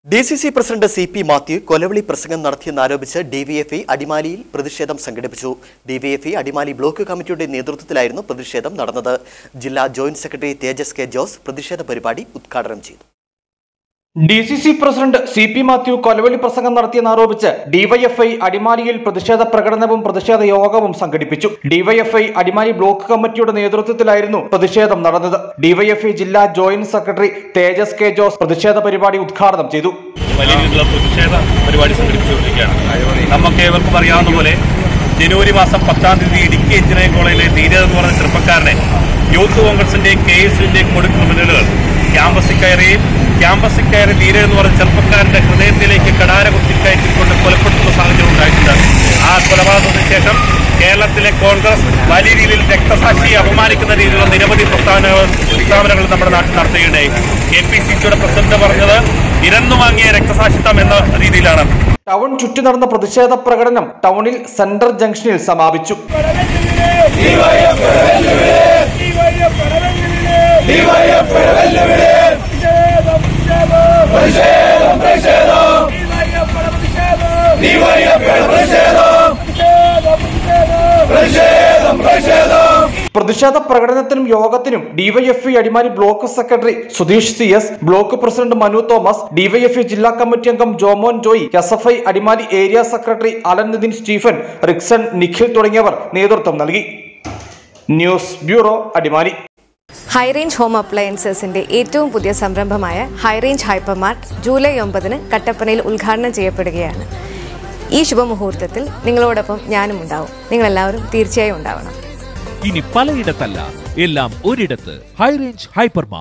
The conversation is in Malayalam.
D C C president C P Mathew കൊലവിളി പ്രസംഗം നടത്തിയെന്നാരോപിച്ച് ഡിവൈഎഫ്ഐ അടിമാലിയിൽ പ്രതിഷേധം സംഘടിപ്പിച്ചു ഡിവൈഎഫ്ഐ അടിമാലി ബ്ലോക്ക് കമ്മിറ്റിയുടെ നേതൃത്വത്തിലായിരുന്നു പ്രതിഷേധം നടന്നത് ജില്ലാ joint secretary Thejas K Jose പ്രതിഷേധ പരിപാടി ഉദ്ഘാടനം ചെയ്തു D C C president C P Mathew കൊലവിളി പ്രസംഗം നടത്തിയെന്നാരോപിച്ച് ഡിവൈഎഫ്ഐ അടിമാലിയിൽ പ്രതിഷേധ പ്രകടനവും പ്രതിഷേധ യോഗവും സംഘടിപ്പിച്ചു ഡിവൈഎഫ്ഐ അടിമാലി ബ്ലോക്ക് കമ്മിറ്റിയുടെ നേതൃത്വത്തിലായിരുന്നു പ്രതിഷേധം നടന്നത് ഡിവൈഎഫ്ഐ ജില്ലാ joint secretary Thejas K Jose പ്രതിഷേധ പരിപാടി ഉദ്ഘാടനം ചെയ്തു വലിയ രീതിയിലുള്ള പ്രതിഷേധ പരിപാടി സംഘടിപ്പിച്ചുകൊണ്ടിരിക്കുകയാണ് നമുക്ക് ഏവർക്കും അറിയാവുന്ന പോലെ ജനുവരി മാസം പത്താം തീയതി ഇടുക്കി എഞ്ചിനീയറിംഗ് കോളേജിലെ ധീരജ് എന്ന് പറഞ്ഞ ചെറുപ്പക്കാരനെ യൂത്ത് കോൺഗ്രസിന്റെയും കെ എസ് യുവിന്റെയും കൊടു ക്രിമിനലുകൾ ക്യാമ്പസിൽ കയറുകയും ക്യാമ്പസിൽ കയറി ധീരജ് എന്ന് പറഞ്ഞ ചെറുപ്പക്കാരന്റെ ഹൃദയത്തിലേക്ക് കടാര കുത്തിക്കയറ്റിക്കൊണ്ട് കൊലപ്പെടുത്തുന്ന സാഹചര്യം ഉണ്ടായിട്ടുണ്ട് ആ കൊലപാതകത്തിന് ശേഷം കേരളത്തിലെ കോൺഗ്രസ് വലിയ രീതിയിൽ രക്തസാക്ഷിയെ അപമാനിക്കുന്ന രീതിയിലുള്ള നിരവധി പ്രസ്താവനകൾ പ്രസ്താവനകൾ നമ്മുടെ നാട്ടിൽ നടത്തുകയുണ്ടായി കെ പി സി സിയുടെ പ്രസിഡന്റ് പറഞ്ഞത് ഇരന്നു വാങ്ങിയ രക്തസാക്ഷിത്വം എന്ന രീതിയിലാണ് ടൗൺ ചുറ്റി നടന്ന പ്രതിഷേധ പ്രകടനം ടൗണിൽ സെൻട്രൽ ജംഗ്ഷനിൽ സമാപിച്ചു പ്രതിഷേധ പ്രകടനത്തിനും യോഗത്തിനും DYFI Adimali block secretary Sudheesh C S block president Manu Thomas DYFI ജില്ലാ കമ്മിറ്റി അംഗം Jomon Joy S F I Adimali area secretary Alan Nithin Stephen Rixon Nikhil തുടങ്ങിയവർ നേതൃത്വം നൽകി news bureau Adimali high range home അപ്ലയൻസസിന്റെ ഏറ്റവും പുതിയ സംരംഭമായ ഹൈറേഞ്ച് ഹൈപ്പർമാർട്ട് ജൂലൈ ഒമ്പതിന് കട്ടപ്പനയിൽ ഉദ്ഘാടനം ചെയ്യപ്പെടുകയാണ് ഈ ശുഭമുഹൂർത്തത്തിൽ നിങ്ങളോടൊപ്പം ഞാനും ഉണ്ടാവും നിങ്ങളെല്ലാവരും തീർച്ചയായും ഉണ്ടാവണം ഇനി പലയിടത്തല്ല എല്ലാം ഒരിടത്ത് ഹൈറേഞ്ച് ഹൈപ്പർമാർ